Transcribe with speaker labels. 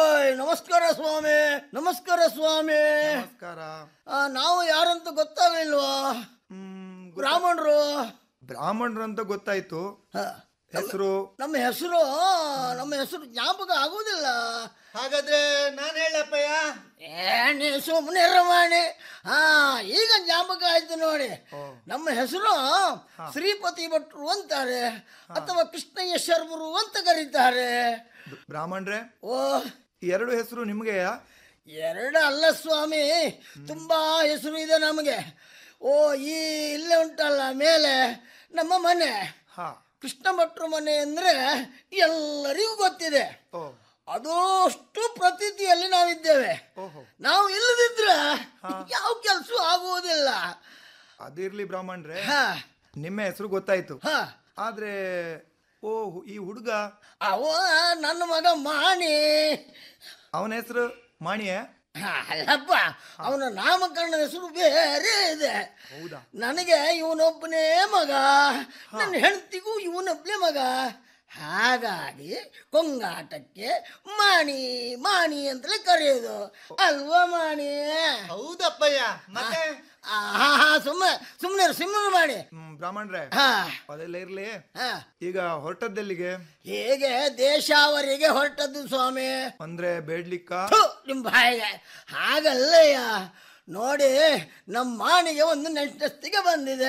Speaker 1: ಓಯ್ ನಮಸ್ಕಾರ ಸ್ವಾಮಿ ನಮಸ್ಕಾರ ಸ್ವಾಮಿ
Speaker 2: ನಮಸ್ಕಾರ
Speaker 1: ಆ, ನಾವು ಯಾರಂತ ಗೊತ್ತಾಗಲಿಲ್ವಾ
Speaker 2: ಹ್ಮ್, ಗೊ-
Speaker 1: ಬ್ರಾಹ್ಮಣರು
Speaker 2: ಬ್ರಾಹ್ಮಣರು ಅಂತ ಗೊತ್ತಾಯ್ತು
Speaker 1: ಹ,
Speaker 2: ಹೆಸರು
Speaker 1: ನಮ್ಮ ಹೆಸರು ನಮ್ಮ ಹೆಸರು ಜ್ಞಾಪಕ ಆಗುವುದಿಲ್ಲ
Speaker 3: ಹಾಗಾದ್ರೆ ನಾನು ಹೇಳಪ್ಪಯ್ಯ
Speaker 1: ಏ ಸುಮ್ಮನೆ ರಮಾಣಿ ಹಾ ಈಗ ಜ್ಞಾಪಕ ಆಯ್ತು ನೋಡಿ ನಮ್ಮ ಹೆಸರು ಶ್ರೀಪತಿ ಭಟ್ರು ಅಂತಾರೆ ಅಥವಾ ಕೃಷ್ಣಯ್ಯ ಶರ್ಮರು ಅಂತ ಕರೀತಾರೆ
Speaker 2: ಬ್- ಬ್ರಾಹ್ಮಣ್ರೆ
Speaker 1: ಓ
Speaker 2: ಈ ಎರಡು ಹೆಸರು ನಿಮ್ಗೆಯಾ
Speaker 1: ಎರಡು ಅಲ್ಲ ಸ್ವಾಮಿ ತುಂಬಾ ಹೆಸರು ಇದೆ ನಮಗೆ ಓ ಈ ಇಲ್ಲೇ ಉಂಟಲ್ಲ ಮೇಲೆ ನಮ್ಮ ಮನೆ
Speaker 2: ಹಾ
Speaker 1: ಕೃಷ್ಣ ಭಟ್ರು ಮನೆ ಅಂದ್ರೆ ಎಲ್ಲರಿಗೂ ಗೊತ್ತಿದೆ
Speaker 2: ಓ
Speaker 1: ಅದಷ್ಟು ಪ್ರತೀತಿಯಲ್ಲಿ ನಾವಿದ್ದೇವೆ
Speaker 2: ಓಹೋ
Speaker 1: ನಾವು ಇಲ್ಲದಿದ್ರೆ ಯಾವ ಕೆಲಸ ಆಗುವುದಿಲ್ಲ
Speaker 2: ಅದಿರ್ಲಿ ಬ್ರಾಹ್ಮಣ್ರೆ
Speaker 1: ಹ,
Speaker 2: ನಿಮ್ಮ ಹೆಸರು ಗೊತ್ತಾಯ್ತು
Speaker 1: ಹ.
Speaker 2: ಆದ್ರೆ ಓ ಹು- ಈ ಹುಡುಗ
Speaker 1: ಅವ ನನ್ನ ಮಗ ಮಾಣಿ
Speaker 2: ಅವನ ಹೆಸರು ಮಾಣಿಯ
Speaker 1: ಹ, ಅಲ್ಲಪ್ಪ ಅವನ ನಾಮಕರಣ ಹೆಸರು ಬೇರೆ ಇದೆ
Speaker 2: ಹೌದಾ
Speaker 1: ನನಗೆ ಇವನೊಬ್ಬನೇ ಮಗ ನನ್ನ ಹೆಂಡತಿಗೂ ಇವನೊಬ್ಬನೇ ಮಗ ಹಾಗಾಗಿ ಕೊಂಗಾಟಕ್ಕೆ ಮಾಣಿ ಮಾಣಿ ಅಂತಲೇ ಕರೆಯೋದು ಅಲ್ವಾ ಮಾಣಿ
Speaker 3: ಹೌದಪ್ಪಯ್ಯ ಮತ್ತೆ
Speaker 1: ಸುಮ್ಮನೆ ಸುಮ್ಮನೆ ಸುಮ್ಮನೆ ಮಾಡಿ
Speaker 2: ಹ್ಮ್ ಬ್ರಾಹ್ಮಣ್ರೆ
Speaker 1: ಹಾ
Speaker 2: ಅದೆಲ್ಲ ಇರ್ಲಿ
Speaker 1: ಹಾ
Speaker 2: ಈಗ ಹೊರಟದ್ದೆಲ್ಲಿಗೆ
Speaker 1: ಹೇಗೆ ದೇಶಾವರಿಗೆ ಹೊರಟದ್ದು ಸ್ವಾಮಿ
Speaker 2: ಅಂದ್ರೆ ಬೇಡ್ಲಿಕ್ಕ
Speaker 1: ಥು, ನಿಮ್ ಬಾಯಿಗೆ ಹಾಗಲ್ಲಯ್ಯ ನೋಡಿ ನಮ್ಮ ಮಾಣಿಗೆ ಒಂದು ನೆಂಟಸ್ತಿಗೆ ಬಂದಿದೆ